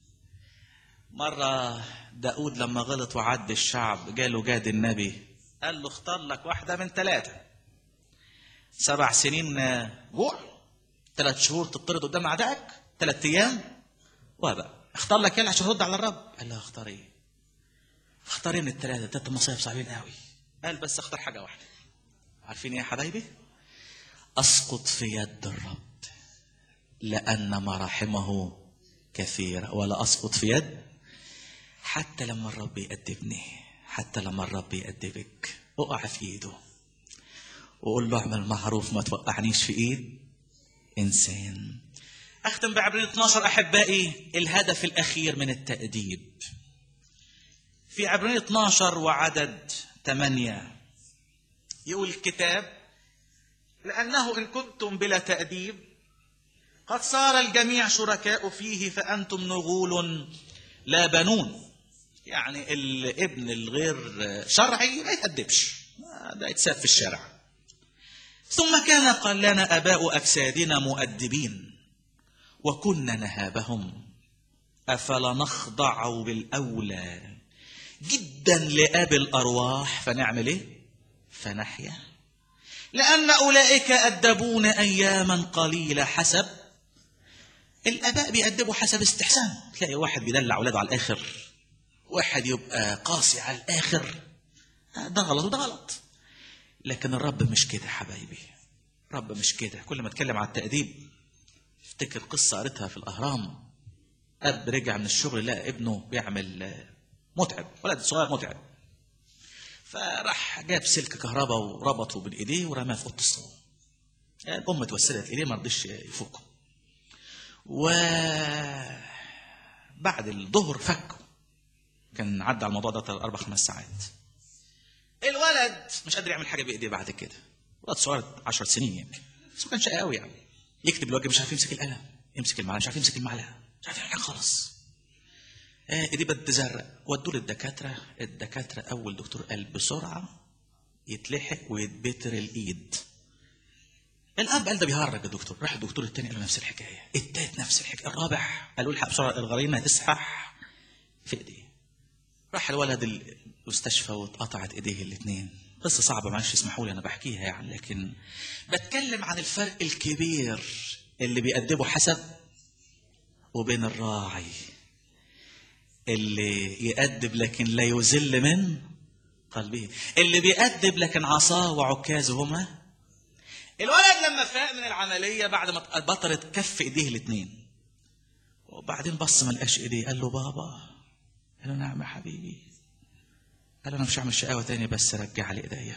مرة داود لما غلط وعد الشعب جاله جاد النبي قال له اختار لك واحدة من ثلاثة سبع سنين جوع ثلاث شهور تطرد قدام أعدائك ثلاث أيام وهذا اختار لك يلا عشان ترد على الرب قال له اختار ايه اختار ايه من الثلاثة ثلاث مصايب صعبين قوي قال بس اختار حاجة واحدة عارفين ايه يا حبايبي أسقط في يد الرب لأن مراحمه كثيرة ولا أسقط في يد حتى لما الرب يأدبني حتى لما الرب يأدبك اقع في ايده وقول له اعمل معروف ما توقعنيش في ايد انسان اختم بعبرين 12 احبائي الهدف الاخير من التأديب في عبرين 12 وعدد 8 يقول الكتاب لأنه إن كنتم بلا تأديب قد صار الجميع شركاء فيه فأنتم نغول لا بنون يعني الابن الغير شرعي ما يتأدبش ده يتساب في الشارع ثم كان قال لنا أباء أجسادنا مؤدبين وكنا نهابهم أفلا نخضع بالأولى جدا لأب الأرواح فنعمل إيه؟ فنحيا لأن أولئك أدبون أياما قليلة حسب الآباء بيأدبوا حسب استحسان تلاقي واحد بيدلع أولاده على الآخر واحد يبقى قاسي على الآخر ده غلط وده غلط لكن الرب مش كده حبايبي الرب مش كده كل ما اتكلم على التأديب افتكر قصة قريتها في الأهرام أب رجع من الشغل لقى ابنه بيعمل متعب ولد صغير متعب فراح جاب سلك كهرباء وربطه بين ايديه ورماه في اوضه الصالون الام توسلت اليه ما رضيش يفكه و بعد الظهر فكه كان عدى على الموضوع ده اربع خمس ساعات الولد مش قادر يعمل حاجه بايديه بعد كده ولد صغير 10 سنين يمكن بس ما كانش قوي يعني يكتب الواجب مش عارف يمسك القلم يمسك المعلقه مش عارف يمسك المعلقه مش عارف يعمل حاجه خالص ايديه بتزرق ودوه للدكاتره الدكاتره اول دكتور قال بسرعه يتلحق ويتبتر الايد الاب قال ده بيهرج يا دكتور راح الدكتور الثاني قال له نفس الحكايه التالت نفس الحكايه الرابع قالوا الحق بسرعه الغريمه هتسحح في ايديه راح الولد المستشفى واتقطعت ايديه الاثنين قصة صعبة معلش اسمحوا لي أنا بحكيها يعني لكن بتكلم عن الفرق الكبير اللي بيقدمه حسب وبين الراعي اللي يأدب لكن لا يذل من قلبه اللي بيأدب لكن عصاه وعكازه هما الولد لما فاق من العملية بعد ما بطلت كف ايديه الاثنين وبعدين بص ما لقاش ايديه قال له بابا قال له نعم يا حبيبي قال له انا مش هعمل شقاوة تاني بس رجع لي ايديا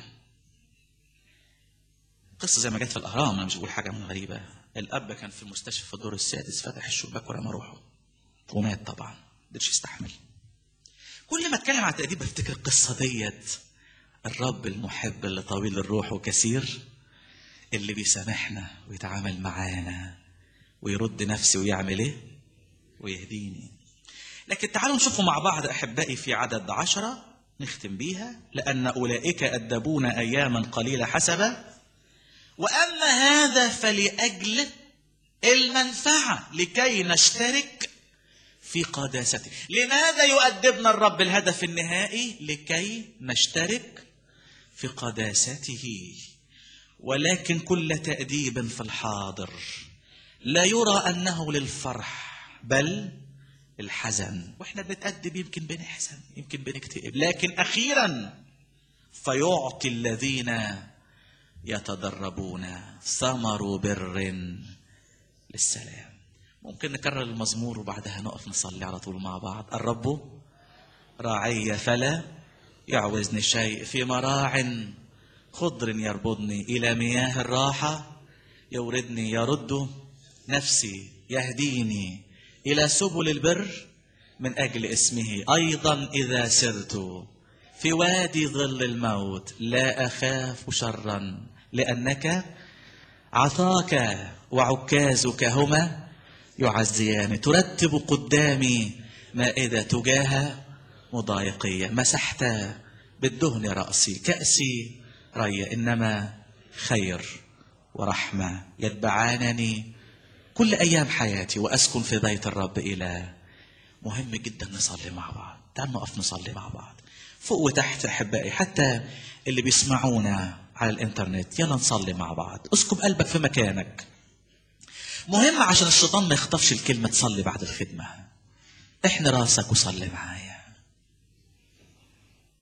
قصة زي ما جت في الأهرام أنا مش بقول حاجة من غريبة الأب كان في المستشفى في الدور السادس فتح الشباك ورمى روحه ومات طبعا قدرش يستحمل كل ما اتكلم عن التأديب بفتكر القصة ديت الرب المحب اللي طويل الروح وكثير اللي بيسامحنا ويتعامل معانا ويرد نفسي ويعمل ايه ويهديني لكن تعالوا نشوفوا مع بعض أحبائي في عدد عشرة نختم بيها لأن أولئك أدبون أياما قليلة حسب وأما هذا فلأجل المنفعة لكي نشترك في قداسته لماذا يؤدبنا الرب الهدف النهائي لكي نشترك في قداسته ولكن كل تأديب في الحاضر لا يرى أنه للفرح بل الحزن واحنا بنتأدب يمكن بنحزن يمكن بنكتئب لكن أخيرا فيعطي الذين يتدربون ثمر بر للسلام ممكن نكرر المزمور وبعدها نقف نصلي على طول مع بعض الرب راعي فلا يعوزني شيء في مراع خضر يربضني إلى مياه الراحة يوردني يرد نفسي يهديني إلى سبل البر من أجل اسمه أيضا إذا سرت في وادي ظل الموت لا أخاف شرا لأنك عطاك وعكازك هما يعزيان ترتب قدامي مائدة تجاه مضايقية مسحت بالدهن رأسي كأسي ري انما خير ورحمه يتبعانني كل ايام حياتي واسكن في بيت الرب الى مهم جدا نصلي مع بعض تعالوا نقف نصلي مع بعض فوق وتحت احبائي حتى اللي بيسمعونا على الانترنت يلا نصلي مع بعض اسكب قلبك في مكانك مهم عشان الشيطان ما يخطفش الكلمه تصلي بعد الخدمه احني راسك وصلي معايا